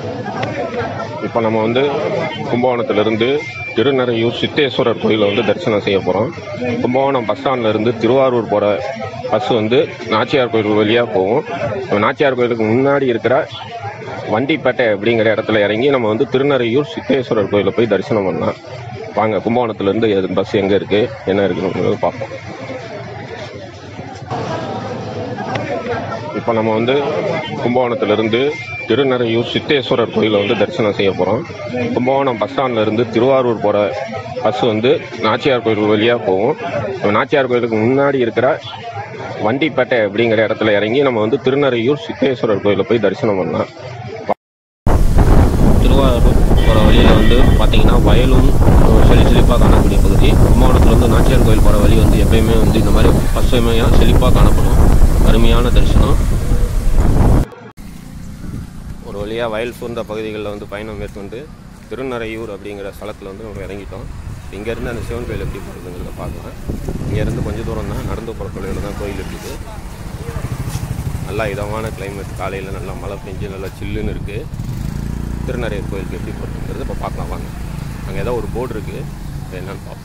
இப்போ நம்ம வந்து கும்பகோணத்திலிருந்து திருநறையூர் சித்தேஸ்வரர் கோயிலை வந்து தரிசனம் செய்ய போகிறோம் கும்பகோணம் பஸ் ஸ்டாண்ட்ல இருந்து திருவாரூர் போகிற பஸ் வந்து நாச்சியார் கோயில் வழியாக போகும் நம்ம நாச்சியார் கோயிலுக்கு முன்னாடி இருக்கிற வண்டிப்பேட்டை அப்படிங்கிற இடத்துல இறங்கி நம்ம வந்து திருநறையூர் சித்தேஸ்வரர் கோயிலை போய் தரிசனம் பண்ணலாம் வாங்க கும்பகோணத்துலேருந்து பஸ் எங்கே இருக்குது என்ன இருக்குன்னு பார்ப்போம் இப்போ நம்ம வந்து கும்பகோணத்திலிருந்து திருநறையூர் சித்தேஸ்வரர் கோயிலை வந்து தரிசனம் செய்ய போகிறோம் கும்பகோணம் பஸ் ஸ்டாண்ட்ல இருந்து திருவாரூர் போகிற பஸ் வந்து நாச்சியார் கோயில் வழியாக போகும் நம்ம நாச்சியார் கோயிலுக்கு முன்னாடி இருக்கிற வண்டிப்பேட்டை அப்படிங்கிற இடத்துல இறங்கி நம்ம வந்து திருநறையூர் சித்தேஸ்வரர் கோயிலை போய் தரிசனம் பண்ணலாம் திருவாரூர் போகிற வழியில் வந்து பார்த்தீங்கன்னா வயலும் செழி செழிப்பாக காணக்கூடிய பகுதி கும்பகோணத்துலேருந்து நாச்சியார் கோயில் போகிற வழி வந்து எப்பயுமே வந்து இந்த மாதிரி பசுமையாக செழிப்பாக காணப்படும் அருமையான தரிசனம் ஒரு வழியாக வயல் சூழ்ந்த பகுதிகளில் வந்து பயணம் மேற்கொண்டு திருநறையூர் அப்படிங்கிற ஸ்தலத்தில் வந்து நம்ம இறங்கிட்டோம் இங்கேருந்து அந்த சிவன் கோயில் எப்படி போகிறதுங்கிறத பார்க்கலாம் இங்கேருந்து கொஞ்சம் தூரம் தான் நடந்து போகிற தொலைவில் தான் கோயில் இருக்குது நல்லா இதமான கிளைமேட் காலையில் நல்லா மழை பெஞ்சு நல்லா சில்லுன்னு இருக்குது திருநறையூர் கோயிலுக்கு எப்படி போகிறதுங்கிறது இப்போ பார்க்கலாம் வாங்க அங்கே ஏதோ ஒரு போர்டு இருக்குது அது என்னன்னு பார்ப்போம்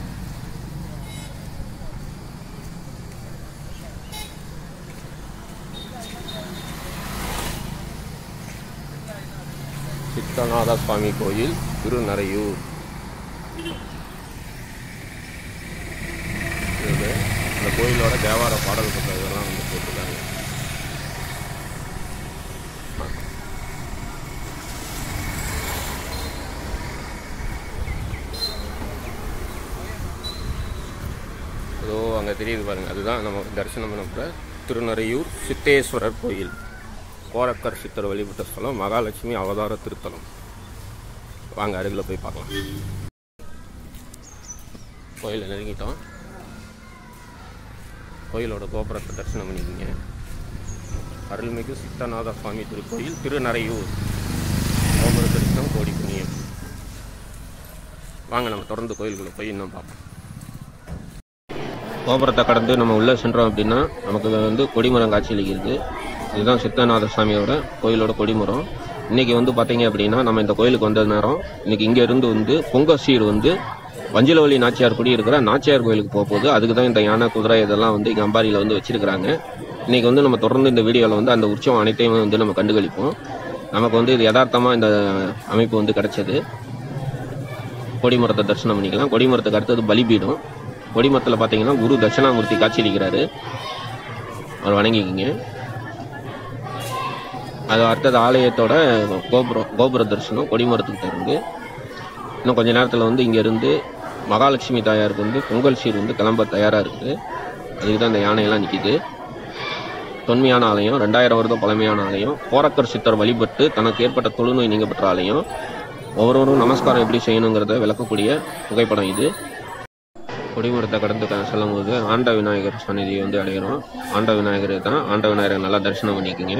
சித்தநாத சுவாமி கோயில் திருநறையூர் இது இந்த கோயிலோட தேவார பாடல் புத்தகங்கள்லாம் வந்து போட்டிருக்காங்க ஏதோ அங்கே தெரியுது பாருங்க அதுதான் நம்ம தரிசனம் பண்ண போகிற திருநறையூர் சித்தேஸ்வரர் கோயில் கோரக்கர் சித்தர் வழிபட்ட ஸ்தலம் மகாலட்சுமி அவதார திருத்தலம் வாங்க அருகில் போய் பார்க்கலாம் கோயிலை நெருங்கிட்டோம் கோயிலோட கோபுரத்தை தரிசனம் பண்ணிக்கிங்க அருள்மிகு சித்தநாத சுவாமி திருக்கோயில் திருநறையூர் கோபுர தரிசனம் கோடி புண்ணியம் வாங்க நம்ம தொடர்ந்து கோயிலுக்குள்ள போய் இன்னும் பார்ப்போம் கோபுரத்தை கடந்து நம்ம உள்ளே சென்றோம் அப்படின்னா நமக்கு வந்து கொடிமரம் காட்சியளிக்கிறது இதுதான் சித்தநாத சாமியோட கோயிலோட கொடிமரம் இன்னைக்கு வந்து பார்த்தீங்க அப்படின்னா நம்ம இந்த கோயிலுக்கு வந்த நேரம் இன்னைக்கு இங்க இருந்து வந்து பொங்க சீர் வந்து வஞ்சிலவள்ளி நாச்சியார் குடி இருக்கிற நாச்சியார் கோயிலுக்கு போக போகுது அதுக்கு தான் இந்த யானை குதிரை இதெல்லாம் வந்து இங்கே அம்பாரியில் வந்து வச்சிருக்கிறாங்க இன்னைக்கு வந்து நம்ம தொடர்ந்து இந்த வீடியோவில் வந்து அந்த உற்சவம் அனைத்தையும் வந்து நம்ம கண்டுகளிப்போம் நமக்கு வந்து இது யதார்த்தமாக இந்த அமைப்பு வந்து கிடைச்சது கொடிமரத்தை தரிசனம் பண்ணிக்கலாம் கொடிமரத்துக்கு அடுத்தது பலிபீடம் கொடிமரத்தில் பார்த்தீங்கன்னா குரு தட்சிணாமூர்த்தி காட்சியளிக்கிறாரு அவர் வணங்கிக்கிங்க அது அடுத்தது ஆலயத்தோட கோபுரம் கோபுர தரிசனம் கொடிமரத்துக்கிட்ட இருந்து இன்னும் கொஞ்ச நேரத்தில் வந்து இங்கேருந்து மகாலட்சுமி தாயாருக்கு வந்து பொங்கல் சீர் வந்து கிளம்ப தயாராக இருக்குது அதுக்கு தான் இந்த யானையெல்லாம் நிற்கிது தொன்மையான ஆலயம் ரெண்டாயிரம் வருடம் பழமையான ஆலயம் கோரக்கர் சித்தர் வழிபட்டு தனக்கு ஏற்பட்ட தொழுநோய் நீங்க பெற்ற ஆலயம் ஒவ்வொருவரும் நமஸ்காரம் எப்படி செய்யணுங்கிறத விளக்கக்கூடிய புகைப்படம் இது கொடிமரத்தை கடந்து க- செல்லும்போது ஆண்ட விநாயகர் சந்நிதியை வந்து அடைகிறோம் ஆண்ட விநாயகர் தான் ஆண்ட விநாயகரை நல்லா தரிசனம் பண்ணிக்கோங்க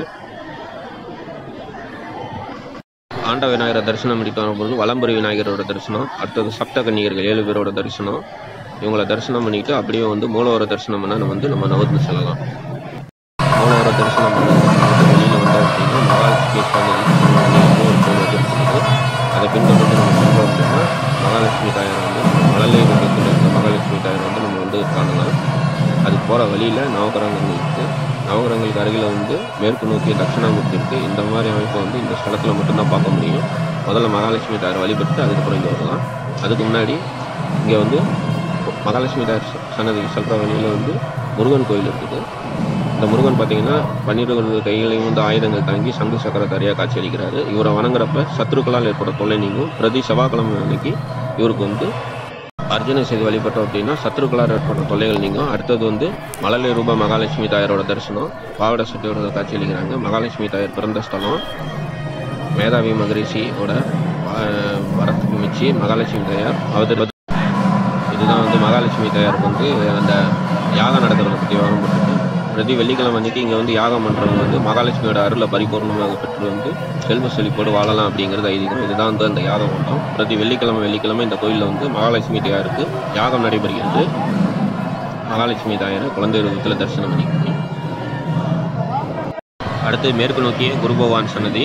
ஆண்ட விநாயகரை தரிசனம் பண்ணிட்டு வரும்போது வலம்புரி விநாயகரோட தரிசனம் அடுத்தது சப்த கன்னியர்கள் ஏழு பேரோட தரிசனம் இவங்களை தரிசனம் பண்ணிட்டு அப்படியே வந்து மூலவர தரிசனம் பண்ண நம்ம வந்து நம்ம நகர்ந்து செல்லலாம் மூலவர தரிசனம் பண்ண வெளியில் வந்தோம் அப்படின்னா மகாலட்சுமி சன்னதி வந்து ஒரு கோயில் வச்சிருக்கிறது அதை பின்தொடர்ந்து நம்ம சென்றோம் அப்படின்னா மகாலட்சுமி தாயார் வந்து மழலை ரூபத்தில் இருக்க மகாலட்சுமி தாயார் வந்து நம்ம வந்து காணலாம் அது போகிற வழியில் நவகிரகங்கள் இருக்குது நவகிரகங்களுக்கு அருகில் வந்து மேற்கு நோக்கிய தட்சிணாமூர்த்தி இருக்குது இந்த மாதிரி அமைப்பை வந்து இந்த ஸ்தலத்தில் மட்டும்தான் பார்க்க முடியும் முதல்ல மகாலட்சுமி தாயார் வழிபட்டு அதுக்கப்புறம் இங்கே வரலாம் அதுக்கு முன்னாடி இங்கே வந்து மகாலட்சுமி தாயார் ச- சன்னதிக்கு செல்கிற வழியில் வந்து முருகன் கோயில் இருக்குது இந்த முருகன் பார்த்தீங்கன்னா பன்னிருபது கைகளையும் வந்து ஆயுதங்கள் தாங்கி சங்கு சக்கரதாரியாக காட்சியளிக்கிறாரு இவரை வணங்குறப்ப சத்ருக்களால் ஏற்பட தொல்லை நீங்கும் பிரதி செவ்வாய்க்கிழமை அன்னைக்கு இவருக்கு வந்து அர்ஜுனை செய்து வழிபட்டோம் அப்படின்னா சத்ருக்களால் ஏற்பட்ட தொல்லைகள் நீங்கும் அடுத்தது வந்து மழலை ரூப மகாலட்சுமி தாயாரோட தரிசனம் பாவட சட்டியோட காட்சியளிக்கிறாங்க மகாலட்சுமி தாயார் பிறந்த ஸ்தலம் மேதாவி மகரிஷியோட ஆஹ், வரத்துக்கு மிச்சி மகாலட்சுமி தாயார் அவதரி இதுதான் வந்து மகாலட்சுமி தாயாருக்கு வந்து அந்த யாகம் நடக்கிறத பற்றி விவரம் போட்டுருக்கு பிரதி வெள்ளிக்கிழமை அன்னைக்கு இங்கே வந்து யாகம் பண்ணுறவங்க வந்து மகாலட்சுமியோட அருளை பரிபூர்ணமாக பெற்று வந்து செல்வ செழிப்போடு வாழலாம் அப்படிங்கிறது ஐதீகம் இதுதான் வந்து அந்த யாகம் கூட்டம் பிரதி வெள்ளிக்கிழமை வெள்ளிக்கிழமை இந்த கோயிலில் வந்து மகாலட்சுமி தாயாருக்கு யாகம் நடைபெறுகிறது மகாலட்சுமி தாயாரை குழந்தை ரூபத்தில் தரிசனம் பண்ணிக்கோங்க அடுத்து மேற்கு நோக்கிய குரு பகவான் சன்னதி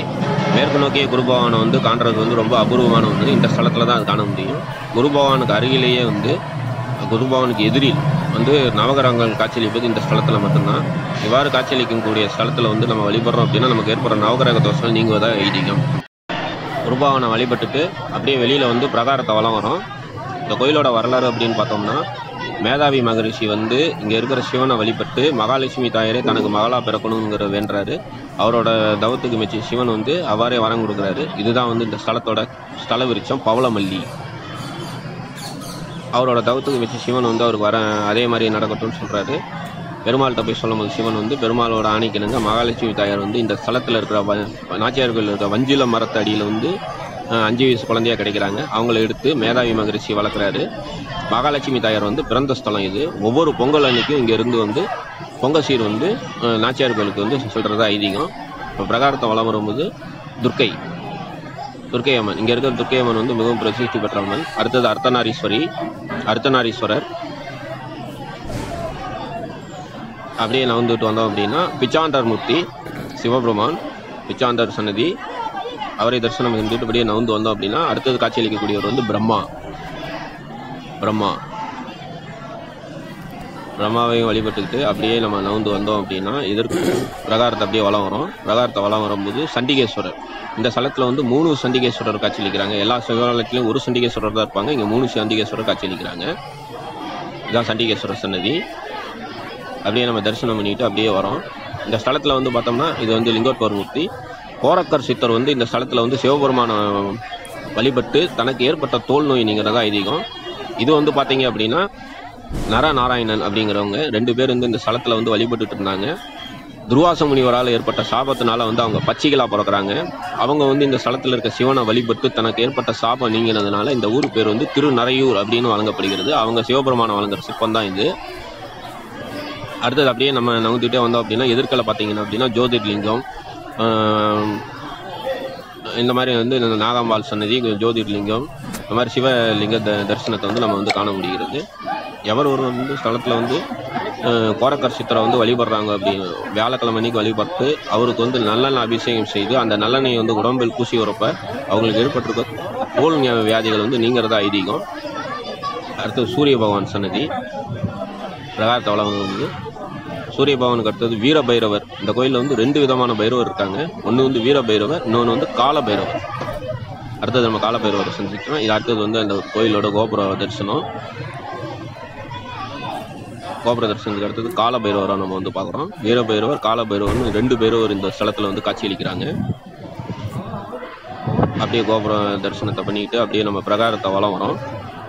மேற்கு நோக்கிய குரு பகவானை வந்து காண்றது வந்து ரொம்ப அபூர்வமான ஒன்று இந்த ஸ்தலத்தில் தான் அது காண முடியும் குரு பகவானுக்கு அருகிலேயே வந்து குரு பகவானுக்கு எதிரில் வந்து நவகிரகங்கள் காட்சியளிப்பது இந்த ஸ்தலத்தில் மட்டும்தான் இவ்வாறு காட்சியளிக்கக்கூடிய ஸ்தலத்தில் வந்து நம்ம வழிபடுறோம் அப்படின்னா நமக்கு ஏற்படுற நவகிரக தோஷங்கள் நீங்குவதாக ஐதீகம் குருபாவனை வழிபட்டுட்டு அப்படியே வெளியில் வந்து பிரகாரத்தை வளம் வரும் இந்த கோயிலோட வரலாறு அப்படின்னு பார்த்தோம்னா மேதாவி மகரிஷி வந்து இங்கே இருக்கிற சிவனை வழிபட்டு மகாலட்சுமி தாயரே தனக்கு மகளா பிறக்கணுங்கிற வேண்டுறாரு அவரோட தவத்துக்கு மெச்சி சிவன் வந்து அவ்வாறே வரம் கொடுக்குறாரு இதுதான் வந்து இந்த ஸ்தலத்தோட ஸ்தல விருட்சம் பவளமல்லி அவரோட தவத்துக்கு வச்சு சிவன் வந்து அவருக்கு வர அதே மாதிரி நடக்கட்டும்னு சொல்கிறாரு பெருமாள்கிட்ட போய் சொல்லும்போது சிவன் வந்து பெருமாளோட ஆணைக்கிணங்க மகாலட்சுமி தாயார் வந்து இந்த ஸ்தலத்தில் இருக்கிற வ நாச்சியார் கோயில் இருக்கிற வஞ்சில மரத்து அடியில் வந்து அஹ், அஞ்சு வயசு குழந்தையா கிடைக்கிறாங்க அவங்கள எடுத்து மேதாவி மகரிஷி வளர்க்குறாரு மகாலட்சுமி தாயார் வந்து பிறந்த ஸ்தலம் இது ஒவ்வொரு பொங்கல் அன்னைக்கும் இங்கே இருந்து வந்து பொங்கல் சீர் வந்து அஹ், நாச்சியார் கோயிலுக்கு வந்து சொல்கிறதா ஐதீகம் இப்போ பிரகாரத்தை வளம் வரும்போது துர்க்கை துர்க்கை அம்மன் இங்கே இருக்கிற துர்க்கை அம்மன் வந்து மிகவும் பிரசித்தி பெற்ற அம்மன் அடுத்தது அர்த்தநாரீஸ்வரி அர்த்தநாரீஸ்வரர் அப்படியே நகர்ந்துட்டு வந்தோம் அப்படின்னா பிச்சாண்டர் மூர்த்தி சிவபெருமான் பிச்சாண்டர் சன்னதி அவரை தரிசனம் செஞ்சுட்டு அப்படியே நகர்ந்து வந்தோம் அப்படின்னா அடுத்தது காட்சியளிக்கக்கூடியவர் வந்து பிரம்மா பிரம்மா பிரம்மாவையும் வழிபட்டுக்கிட்டு அப்படியே நம்ம நகர்ந்து வந்தோம் அப்படின்னா இதற்கு பிரகாரத்தை அப்படியே வளம் வரும் பிரகாரத்தை வளம் வரும்போது சண்டிகேஸ்வரர் இந்த ஸ்தலத்தில் வந்து மூணு சண்டிகேஸ்வரர் காட்சியளிக்கிறாங்க எல்லா சிவாலயத்திலையும் ஒரு சண்டிகேஸ்வரர் தான் இருப்பாங்க இங்கே மூணு சண்டிகேஸ்வரர் காட்சியளிக்கிறாங்க இதான் சண்டிகேஸ்வரர் சன்னதி அப்படியே நம்ம தரிசனம் பண்ணிட்டு அப்படியே வரோம் இந்த ஸ்தலத்தில் வந்து பார்த்தோம்னா இது வந்து லிங்கோத்பவர் மூர்த்தி கோரக்கர் சித்தர் வந்து இந்த ஸ்தலத்தில் வந்து சிவபெருமான வழிபட்டு தனக்கு ஏற்பட்ட தோல் நோய் நீங்கிறதா ஐதீகம் இது வந்து பார்த்தீங்க அப்படின்னா நர நாராயணன் அப்படிங்கிறவங்க ரெண்டு பேர் வந்து இந்த ஸ்தலத்தில் வந்து வழிபட்டுட்டு இருந்தாங்க துர்வாச முனிவரால் ஏற்பட்ட சாபத்தினால வந்து அவங்க பச்சிகளாக பிறக்கிறாங்க அவங்க வந்து இந்த ஸ்தலத்தில் இருக்க சிவனை வழிபட்டு தனக்கு ஏற்பட்ட சாபம் நீங்கினதுனால இந்த ஊர் பேர் வந்து திருநறையூர் அப்படின்னு வழங்கப்படுகிறது அவங்க சிவபெருமான வழங்குற சிற்பம் தான் இது அடுத்தது அப்படியே நம்ம நகர்ந்துட்டே வந்தோம் அப்படின்னா எதிர்க்கல பார்த்தீங்கன்னா அப்படின்னா ஜோதிர்லிங்கம் ஆஹ் இந்த மாதிரி வந்து இந்த நாகாம்பாள் சன்னதி ஜோதிர்லிங்கம் இந்த மாதிரி சிவலிங்க த தரிசனத்தை வந்து நம்ம வந்து காண முடிகிறது எவர் ஒரு வந்து ஸ்தலத்தில் வந்து ஆஹ் கோரக்கர் சித்தரை வந்து வழிபடுறாங்க அப்படின்னு வியாழக்கிழமை அன்னைக்கு வழிபட்டு அவருக்கு வந்து நல்லெண்ணெய் அபிஷேகம் செய்து அந்த நல்லெண்ணெயை வந்து உடம்பில் பூசி வரப்ப அவங்களுக்கு ஏற்பட்டிருக்க தோல் ஞா- வியாதிகள் வந்து நீங்கிறதா ஐதீகம் அடுத்தது சூரிய பகவான் சன்னதி பிரகாரத்தை வளம் வந்து சூரிய பகவானுக்கு அடுத்தது வீர பைரவர் இந்த கோயிலில் வந்து ரெண்டு விதமான பைரவர் இருக்காங்க ஒன்று வந்து வீர பைரவர் இன்னொன்று வந்து கால பைரவர் அடுத்தது நம்ம கால பைரவரை செஞ்சுக்கலாம் இது அடுத்தது வந்து அந்த கோயிலோட கோபுர தரிசனம் கோபுர தரிசனத்துக்கு அடுத்தது கால பைரவரை நம்ம வந்து பார்க்குறோம் வீர பைரவர் கால பைரவர்னு ரெண்டு பைரவர் இந்த ஸ்தலத்தில் வந்து காட்சியளிக்கிறாங்க அப்படியே கோபுர தரிசனத்தை பண்ணிக்கிட்டு அப்படியே நம்ம பிரகாரத்தை வளம் வரோம்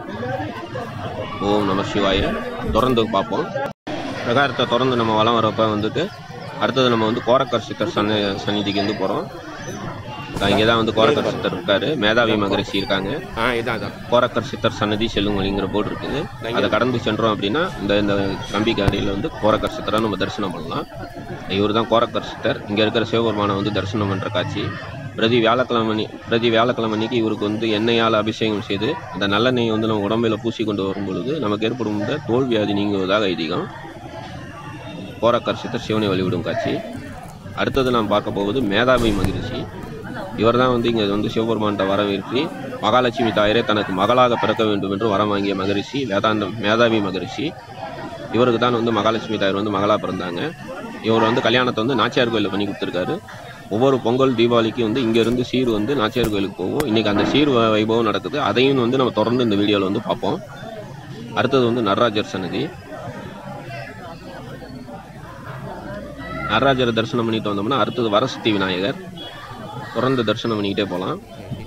ஓம் நம சிவாய தொடர்ந்து பார்ப்போம் பிரகாரத்தை திறந்து நம்ம வலம் வரப்ப வந்துட்டு அடுத்தது நம்ம வந்து கோரக்கர் சித்தர் சன்ன சந்நிதிக்கு வந்து போகிறோம் இங்கே தான் வந்து கோரக்கர் சித்தர் இருக்காரு மேதாவி மகரிஷி இருக்காங்க ஆ இதான் இதான் கோரக்கர் சித்தர் சன்னதி செல்லுங்கலிங்கிற போர்டு இருக்குது அதை கடந்து சென்றோம் அப்படின்னா இந்த இந்த கம்பிக்கு அடியில் வந்து கோரக்கர் சித்தரை நம்ம தரிசனம் பண்ணலாம் இவர் தான் கோரக்கர் சித்தர் இங்கே இருக்கிற சிவபெருமானை வந்து தரிசனம் பண்ணுற காட்சி பிரதி வியாழக்கிழமை அன்னி- பிரதி வியாழக்கிழமை அன்னைக்கு இவருக்கு வந்து எண்ணெயால் அபிஷேகம் செய்து அந்த நல்லெண்ணெயை வந்து நம்ம உடம்பில பூசி கொண்டு வரும் பொழுது நமக்கு ஏற்படும் இந்த தோல் வியாதி நீங்குவதாக ஐதீகம் கோரக்கர் சித்தர் சிவனை வழிவிடும் காட்சி அடுத்தது நாம் பார்க்க போவது மேதாவி மகிழ்ச்சி இவர் தான் வந்து இங்கே வந்து சிவபெருமான்கிட்ட வரவேற்று மகாலட்சுமி தாயரே தனக்கு மகளாக பிறக்க வேண்டும் என்று வரம் வாங்கிய மகரிஷி வேதாந்தம் மேதாவி மகரிஷி இவருக்கு தான் வந்து மகாலட்சுமி தாயர் வந்து மகளாக பிறந்தாங்க இவர் வந்து கல்யாணத்தை வந்து நாச்சியார் கோயிலில் பண்ணி கொடுத்துருக்காரு ஒவ்வொரு பொங்கல் தீபாவளிக்கு வந்து இங்கேருந்து சீர் வந்து நாச்சியார் கோயிலுக்கு போகும் இன்றைக்கி அந்த சீர் வ- வைபவம் நடக்குது அதையும் வந்து நம்ம தொடர்ந்து இந்த வீடியோவில் வந்து பார்ப்போம் அடுத்தது வந்து நடராஜர் சன்னதி நடராஜரை தரிசனம் பண்ணிட்டு வந்தோம்னா அடுத்தது வரசக்தி விநாயகர் தொடர்ந்து தரிசனம் பண்ணிக்கிட்டே போகலாம்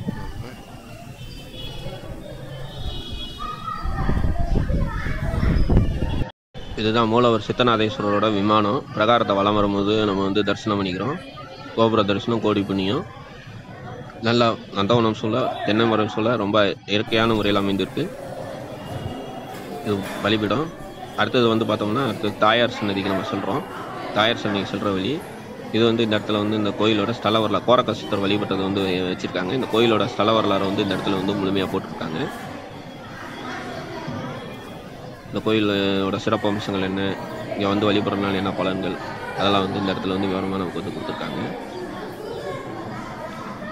இதுதான் மூலவர் சித்தநாதேஸ்வரரோட விமானம் பிரகாரத்தை வலம் வரும்போது நம்ம வந்து தரிசனம் பண்ணிக்கிறோம் கோபுர தரிசனம் கோடி புண்ணியம் நல்லா நந்தவனம் சொல்ல தென்னை மரம் சொல்ல ரொம்ப இயற்கையான முறையில் அமைந்திருக்கு இது பலிபிடம் அடுத்தது வந்து பார்த்தோம்னா அடுத்தது தாயார் சன்னதிக்கு நம்ம சொல்கிறோம் தாயார் சன்னதிக்கு செல்கிற வழி இது வந்து இந்த இடத்துல வந்து இந்த கோயிலோட ஸ்தல வரலாறு கோரக்க சித்தர் வழிபட்டது வந்து வச்சுருக்காங்க இந்த கோயிலோட ஸ்தல வரலாறு வந்து இந்த இடத்துல வந்து முழுமையாக போட்டிருக்காங்க இந்த கோயிலோட சிறப்பு அம்சங்கள் என்ன இங்கே வந்து வழிபடுறதுனால என்ன பலன்கள் அதெல்லாம் வந்து இந்த இடத்துல வந்து விவரமாக நமக்கு வந்து கொடுத்துருக்காங்க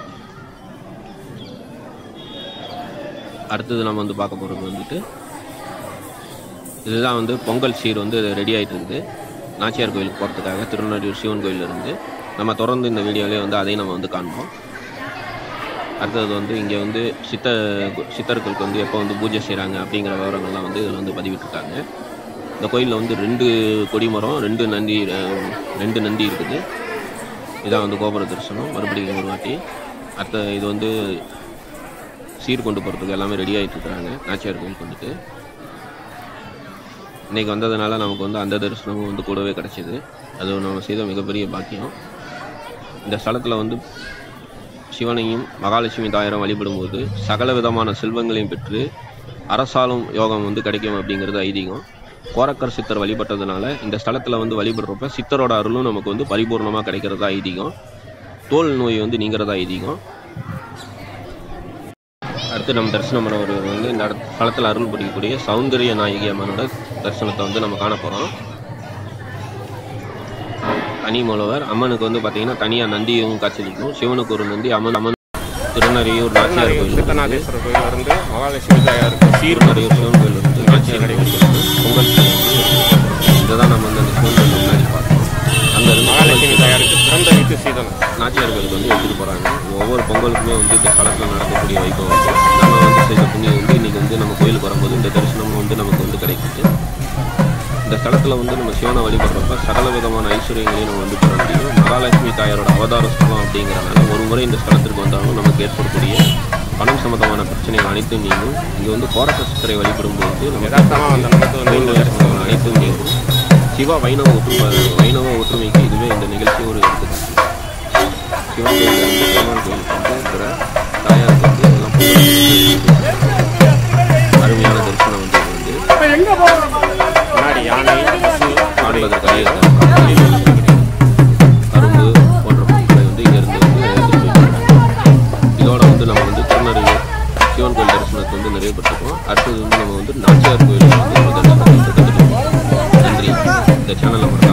அடுத்தது நம்ம வந்து பார்க்க போகிறது வந்துட்டு இதுதான் வந்து பொங்கல் சீர் வந்து ரெடி ஆகிட்டு இருக்குது நாச்சியார் கோயிலுக்கு போகிறதுக்காக திருநெல்வேலி சிவன் கோயில்ல இருந்து நம்ம தொடர்ந்து இந்த வீடியோவிலே வந்து அதையும் நம்ம வந்து காண்போம் அடுத்தது வந்து இங்கே வந்து சித்த சித்தர்களுக்கு வந்து எப்போ வந்து பூஜை செய்கிறாங்க அப்படிங்கிற விவரங்கள்லாம் வந்து இதில் வந்து பதிவிட்டிருக்காங்க இந்த கோயிலில் வந்து ரெண்டு கொடிமரம் ரெண்டு நந்தி அஹ், ரெண்டு நந்தி இருக்குது இதான் வந்து கோபுர தரிசனம் மறுபடியும் ஒரு வாட்டி அடுத்த இது வந்து சீர் கொண்டு போகிறதுக்கு எல்லாமே ரெடி ஆகிட்டு இருக்கிறாங்க நாச்சியார் கோயிலுக்கு வந்துட்டு இன்றைக்கி வந்ததுனால நமக்கு வந்து அந்த தரிசனமும் வந்து கூடவே கிடச்சிது அது நம்ம செய்த மிகப்பெரிய பாக்கியம் இந்த ஸ்தலத்தில் வந்து சிவனையும் மகாலட்சுமி தாயாரும் வழிபடும்போது சகல விதமான செல்வங்களையும் பெற்று அரசாலும் யோகம் வந்து கிடைக்கும் அப்படிங்கிறது ஐதீகம் கோரக்கர் சித்தர் வழிபட்டதுனால இந்த ஸ்தலத்தில் வந்து வழிபடுறப்ப சித்தரோட அருளும் நமக்கு வந்து பரிபூர்ணமாக கிடைக்கிறதா ஐதீகம் தோல் நோய் வந்து நீங்கிறதா ஐதீகம் அடுத்து நம்ம தரிசனம் பண்ண ஒரு வந்து இந்த இடத்- ஸ்தலத்தில் அருள் புரியக்கூடிய சௌந்தரிய நாயகி அம்மனோட தரிசனத்தை வந்து நம்ம காண போகிறோம் தனி மூலவர் அம்மனுக்கு வந்து பார்த்தீங்கன்னா தனியாக நந்தியும் காட்சியளிக்கும் சிவனுக்கு ஒரு நந்தி அம்மன் அம்மன் திருநறையூர் நாச்சியார் கோயில் இருக்குது. சித்தநாதேஸ்வரர் கோயில் இருந்து மகாலட்சுமி தாயாருக்கு சீர் திருநறையூர் சிவன் கோயில் இருந்து நாச்சியார் கோயில் இருக்குது. பொங்கல் சீர் வந்து இதுதான் நம்ம வந்து அந்த சிவன் கோயில் முன்னாடி பார்த்தோம் அங்கே இருந்து மகாலட்சுமி தாயாருக்கு பிறந்த வீட்டு சீதனம் நாச்சியார் கோயிலுக்கு வந்து எடுத்துகிட்டு போகிறாங்க ஒவ்வொரு பொங்கலுக்குமே வந்து இந்த ஸ்தலத்தில் நடக்கக்கூடிய வைபவம் வந்து நம்ம வந்து செய்த புண்ணியம் வந்து இன்றைக்கி வந்து நம்ம கோயிலுக்கு வரும்போது இந்த தரிசனமும் வந்து நமக்கு வந்து கிடைக்குது இந்த ஸ்தலத்தில் வந்து நம்ம சிவனை வழிபடுறப்ப சகல விதமான ஐஸ்வர்யங்களையும் நம்ம வந்து பெற முடியும் மகாலட்சுமி தாயாரோட அவதார ஸ்தலம் அப்படிங்கிறனால ஒரு முறை இந்த ஸ்தலத்திற்கு வந்தாலும் நமக்கு ஏற்படக்கூடிய பணம் சம்பந்தமான பிரச்சனைகள் அனைத்தும் நீங்கும் இங்கே வந்து கோரக்க சித்தரை வழிபடும்போது நம்ம யதார்த்தமாக வந்த நமக்கு வந்து கோயில் தரிசனம் அனைத்தும் நீங்கும் சிவா வைணவ ஒற்றுமை வைணவ ஒற்றுமைக்கு இதுவே இந்த நிகழ்ச்சி ஒரு எடுத்துக்காட்டு சிவன் கோயில் வந்து பெருமாள் கோயிலுக்கு வந்து இருக்கிற தாயாருக்கு வந்து எல்லாம் பொங்கல் அருமையான தரிசனம் வந்து இது வந்து முன்னாடி யானை பசு காண்பதற்காக கரும்பு போன்ற பொருட்களை வந்து இங்கேருந்து வந்து எடுத்துட்டு போயிருக்காங்க. இதோட வந்து நம்ம வந்து திருநறையூர் சிவன் கோயில் தரிசனத்தை வந்து நிறைவுபடுத்திக்குவோம் அடுத்தது வந்து நம்ம வந்து நாச்சியார் கோயில் வந்து ஒரு தரிசனத்தை வந்து கற்றுட்டு நன்றி இந்த சேனலை